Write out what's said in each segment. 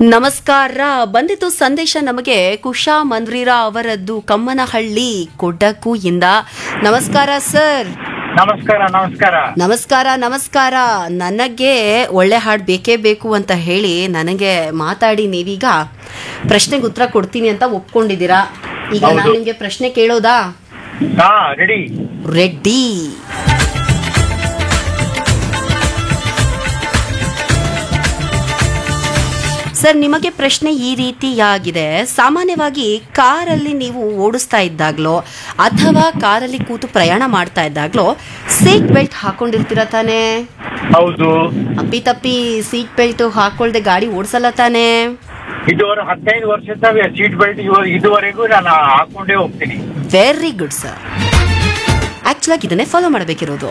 ನಮಸ್ಕಾರ ಬಂದಿತ್ತು ಸಂದೇಶ ನಮಗೆ ಕುಶಾ ಮನ್ವೀರ ಅವರದ್ದು ಕಮ್ಮನಹಳ್ಳಿ ಕೊಡಕು ಇಂದ ನಮಸ್ಕಾರ ಸರ್ ನಮಸ್ಕಾರ ನಮಸ್ಕಾರ ನಮಸ್ಕಾರ ನಮಸ್ಕಾರ ನನಗೆ ಒಳ್ಳೆ ಹಾಡು ಬೇಕೇ ಬೇಕು ಅಂತ ಹೇಳಿ ನನಗೆ ಮಾತಾಡಿ ನೀವೀಗ ಪ್ರಶ್ನೆಗೆ ಉತ್ತರ ಕೊಡ್ತೀನಿ ಅಂತ ಒಪ್ಕೊಂಡಿದ್ದೀರಾ ಈಗ ನಾನು ಹೌದು. ನಿಮ್ಗೆ ಪ್ರಶ್ನೆ ಕೇಳೋದಾ ಹಾ ರೆಡಿ ರೆಡ್ಡಿ ಸರ್ ನಿಮಗೆ ಪ್ರಶ್ನೆ ಈ ರೀತಿಯಾಗಿದೆ ಸಾಮಾನ್ಯವಾಗಿ ಕಾರಲ್ಲಿ ನೀವು ಓಡಿಸ್ತಾ ಇದ್ದಾಗ್ಲೋ ಅಥವಾ ಕಾರಲ್ಲಿ ಕೂತು ಪ್ರಯಾಣ ಮಾಡ್ತಾ ಇದ್ದಾಗ್ಲೋ ಸೀಟ್ ಬೆಲ್ಟ್ ಹಾಕೊಂಡಿರ್ತೀರ ತಾನೇ ಹೌದು ಅಪ್ಪಿ ತಪ್ಪಿ ಸೀಟ್ ಬೆಲ್ಟ್ ಹಾಕೊಳ್ದೆ ಗಾಡಿ ಓಡಿಸಲ್ಲ ತಾನೇ ಇದುವರೆ ಹದಿನೈದು ವರ್ಷದ ಸೀಟ್ ಬೆಲ್ಟ್ ಇದುವರೆಗೂ ನಾನು ಹಾಕೊಂಡೇ ಹೋಗ್ತೀನಿ ವೆರಿ ಗುಡ್ ಸರ್ ಆಕ್ಚುಲಾಗಿ ಇದನ್ನೇ ಫಾಲೋ ಮಾಡಬೇಕಿರೋದು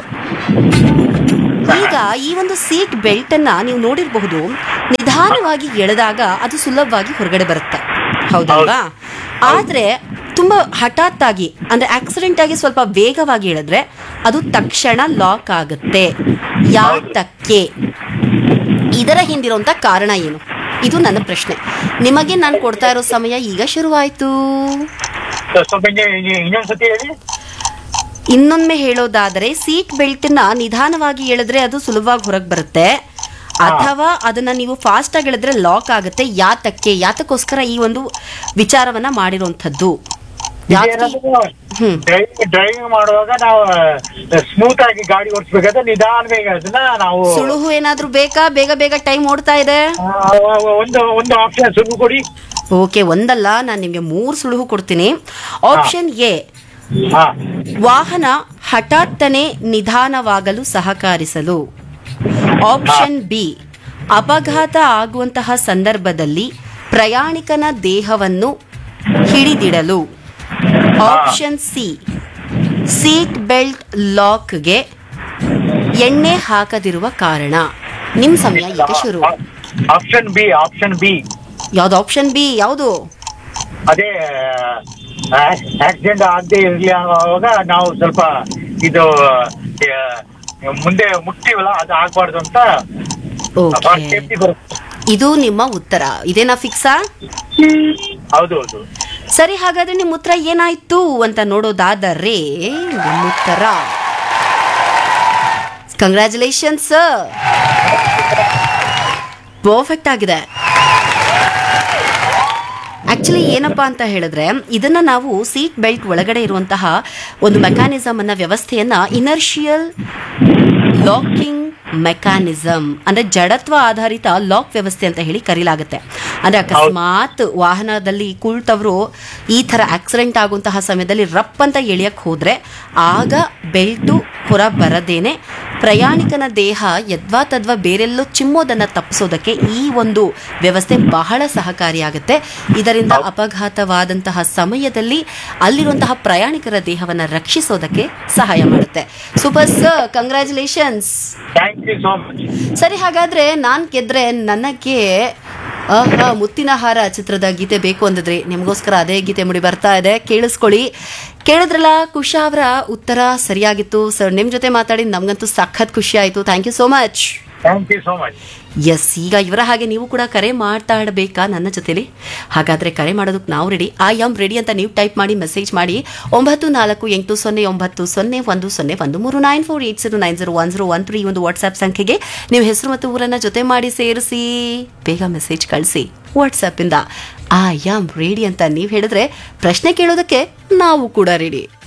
ಈಗ ಈ ಒಂದು ಸೀಟ್ ಬೆಲ್ಟ್ ಅನ್ನ ನೀವು ನೋಡಿರಬಹುದು ನಿಧಾನವಾಗಿ ಎಳೆದಾಗ ಅದು ಸುಲಭವಾಗಿ ಹೊರಗಡೆ ಬರುತ್ತೆ ಹೌದಲ್ವಾ ಆದ್ರೆ ತುಂಬಾ ಹಠಾತ್ ಆಗಿ ಅಂದ್ರೆ ಆಕ್ಸಿಡೆಂಟ್ ಆಗಿ ಸ್ವಲ್ಪ ವೇಗವಾಗಿ ಎಳೆದ್ರೆ ಅದು ತಕ್ಷಣ ಲಾಕ್ ಆಗುತ್ತೆ ಯಾತಕ್ಕೆ ಇದರ ಹಿಂದಿರುವಂತ ಕಾರಣ ಏನು ಇದು ನನ್ನ ಪ್ರಶ್ನೆ ನಿಮಗೆ ನಾನು ಕೊಡ್ತಾ ಇರೋ ಸಮಯ ಈಗ ಶುರುವಾಯ್ತು ಸ್ವಲ್ಪ ಇನ್ನೇ- ಇನ್ನೇ- ಇನ್ನೊಂದ್ಸತಿ ಹೇಳಿ ಇನ್ನೊಮ್ಮೆ ಹೇಳೋದಾದರೆ ಸೀಟ್ ಬೆಲ್ಟ್ ನ ನಿಧಾನವಾಗಿ ಎಳೆದ್ರೆ ಅದು ಸುಲಭವಾಗಿ ಹೊರಗೆ ಬರುತ್ತೆ ಅಥವಾ ಅದನ್ನ ನೀವು ಫಾಸ್ಟ್ ಆಗಿ ಎಳೆದ್ರೆ ಲಾಕ್ ಆಗುತ್ತೆ ಯಾತಕ್ಕೆ ಯಾತಕ್ಕೋಸ್ಕರ ಈ ಒಂದು ವಿಚಾರವನ್ನ ಮಾಡಿರುವಂಥದ್ದು ಯಾಕೆ ಹ್ಮ್. ಡ್ರೈವಿಂಗ್ ಡ್ರೈವಿಂಗ್ ಮಾಡುವಾಗ ನಾವು ಸ್ಮೂತ್ ಆಗಿ ಗಾಡಿ ಓಡಿಸ್ಬೇಕಾದ್ರೆ ನಿಧಾನವಾಗಿ ಅದನ್ನ ನಾವು ಸುಳುಹು ಏನಾದ್ರೂ ಬೇಕಾ ಬೇಗ ಬೇಗ ಟೈಮ್ ಓಡ್ತಾ ಇದೆ ಆ, ಒಂದು ಒಂದು ಆಪ್ಷನ್ ಸುಳ್ಳು ಕೊಡಿ ಓಕೆ ಒಂದಲ್ಲ ನಾನು ನಿಮಗೆ ಮೂರು ಸುಳುಹು ಕೊಡ್ತೀನಿ ಆಪ್ಷನ್ ಎ ಹಾ ವಾಹನ ಹಠಾತ್ತನೆ ನಿಧಾನವಾಗಲು ಸಹಕರಿಸಲು ಆಪ್ಷನ್ ಬಿ ಅಪಘಾತ ಆಗುವಂತಹ ಸಂದರ್ಭದಲ್ಲಿ ಪ್ರಯಾಣಿಕನ ದೇಹವನ್ನು ಹಿಡಿದಿಡಲು ಆಪ್ಷನ್ ಸಿ ಸೀಟ್ ಬೆಲ್ಟ್ ಲಾಕ್ಗೆ ಎಣ್ಣೆ ಹಾಕದಿರುವ ಕಾರಣ ನಿಮ್ಮ ಸಮಯ ಈಗ ಶುರು ಆಪ್ಷನ್ ಬಿ ಆಪ್ಷನ್ ಬಿ ಯಾವ್ದು ಆಪ್ಷನ್ ಬಿ ಯಾವುದು ಅದೇ ಆಕ್ಸಿಡೆಂಟ್ ಆಗದೆ ಇರ್ಲಿ ಅವಾಗ ನಾವು ಸ್ವಲ್ಪ ಇದು ಆ, ಮುಂದೆ ಮುಟ್ತೀವಲ್ಲ ಅದು ಆಗ್ಬಾರ್ದು ಅಂತ ಓಕೆ ಸೇಫ್ಟಿ ಬರುತ್ತೆ ಇದು ನಿಮ್ಮ ಉತ್ತರ ಇದೇನಾ ಫಿಕ್ಸಾ ಹೌದು ಹೌದು ಸರಿ ಹಾಗಾದ್ರೆ ನಿಮ್ಮ ಉತ್ತರ ಏನಾಯ್ತು ಅಂತ ನೋಡೋದಾದರೆ ನಿಮ್ಮ ಉತ್ತರ ಕಂಗ್ರ್ಯಾಚುಲೇಷನ್ಸ್ ಪರ್ಫೆಕ್ಟ್ ಆಗಿದೆ ಆಕ್ಚುಲಿ ಏನಪ್ಪಾ ಅಂತ ಹೇಳಿದ್ರೆ ಇದನ್ನ ನಾವು ಸೀಟ್ ಬೆಲ್ಟ್ ಒಳಗಡೆ ಇರುವಂತಹ ಒಂದು ಮೆಕ್ಯಾನಿಸಮ್ ಅನ್ನ ವ್ಯವಸ್ಥೆಯನ್ನ ಇನರ್ಷಿಯಲ್ ಲಾಕಿಂಗ್ ಮೆಕ್ಯಾನಿಸಮ್ ಅಂದ್ರೆ ಜಡತ್ವ ಆಧಾರಿತ ಲಾಕ್ ವ್ಯವಸ್ಥೆ ಅಂತ ಹೇಳಿ ಕರೀಲಾಗುತ್ತೆ ಅಂದ್ರೆ ಅಕಸ್ಮಾತ್ ವಾಹನದಲ್ಲಿ ಕುಳಿತವರು ಈ ತರ ಆಕ್ಸಿಡೆಂಟ್ ಆಗುವಂತಹ ಸಮಯದಲ್ಲಿ ರಪ್ ಅಂತ ಎಳಿಯಕ್ ಹೋದ್ರೆ ಆಗ ಬೆಲ್ಟು ಹೊರ ಬರದೇನೆ ಪ್ರಯಾಣಿಕನ ದೇಹ ಯದ್ವಾ ತದ್ವಾ ಬೇರೆಲ್ಲೋ ಚಿಮ್ಮೋದನ್ನ ತಪ್ಪಿಸೋದಕ್ಕೆ ಈ ಒಂದು ವ್ಯವಸ್ಥೆ ಬಹಳ ಸಹಕಾರಿಯಾಗುತ್ತೆ ಇದರಿಂದ ಅಪಘಾತವಾದಂತಹ ಸಮಯದಲ್ಲಿ ಅಲ್ಲಿರುವಂತಹ ಪ್ರಯಾಣಿಕರ ದೇಹವನ್ನ ರಕ್ಷಿಸೋದಕ್ಕೆ ಸಹಾಯ ಮಾಡುತ್ತೆ super sir congratulations thank you so much ಸರಿ ಹಾಗಾದ್ರೆ ನಾನ್ ಗೆದ್ರೆ ನನಗೆ ಆಹಾ ಮುತ್ತಿನ ಹಾರ ಚಿತ್ರದ ಗೀತೆ ಬೇಕು ಅಂದಿದ್ರಿ ನಿಮಗೋಸ್ಕರ ಅದೇ ಗೀತೆ ಮುಡಿ ಬರ್ತಾ ಇದೆ ಕೇಳಿಸ್ಕೊಳ್ಳಿ ಕೇಳಿದ್ರಲ್ಲ ಕುಶಾ ಅವರ ಉತ್ತರ ಸರಿಯಾಗಿತ್ತು ಸರ್ ನಿಮ್ ಜೊತೆ ಮಾತಾಡಿ ನಮ್ಗಂತೂ ಸಖತ್ ಖುಷಿ ಆಯ್ತು thank you so much thank you so much yes ಈಗ ಇವರ ಹಾಗೆ ನೀವು ಕೂಡ ಕರೆ ಮಾತಾಡಬೇಕಾ ನನ್ನ ಜೊತೆಲಿ ಹಾಗಾದ್ರೆ ಕರೆ ಮಾಡೋದಕ್ಕೆ ನಾವು ರೆಡಿ ಐ ಆಮ್ ರೆಡಿ ಅಂತ ನೀವು ಟೈಪ್ ಮಾಡಿ ಮೆಸೇಜ್ ಮಾಡಿ ಒಂಬತ್ತು ನಾಲ್ಕು ಎಂಟು ಸೊನ್ನೆ ಒಂಬತ್ತು ಸೊನ್ನೆ ಒಂದು ಸೊನ್ನೆ ಒಂದು ಮೂರು nine four eight zero nine zero one zero one three ಒಂದು ವಾಟ್ಸ್ಆಪ್ ಸಂಖ್ಯೆಗೆ ನೀವು ಹೆಸರು ಮತ್ತು ಊರನ್ನ ಜೊತೆ ಮಾಡಿ ಸೇರಿಸಿ ಬೇಗ ಮೆಸೇಜ್ ಕಳಿಸಿ ವಾಟ್ಸಪ್ ಇಂದ ಐ ಆಮ್ ರೆಡಿ ಅಂತ ನೀವು ಹೇಳಿದ್ರೆ ಪ್ರಶ್ನೆ ಕೇಳೋದಕ್ಕೆ ನಾವು ಕೂಡ ರೆಡಿ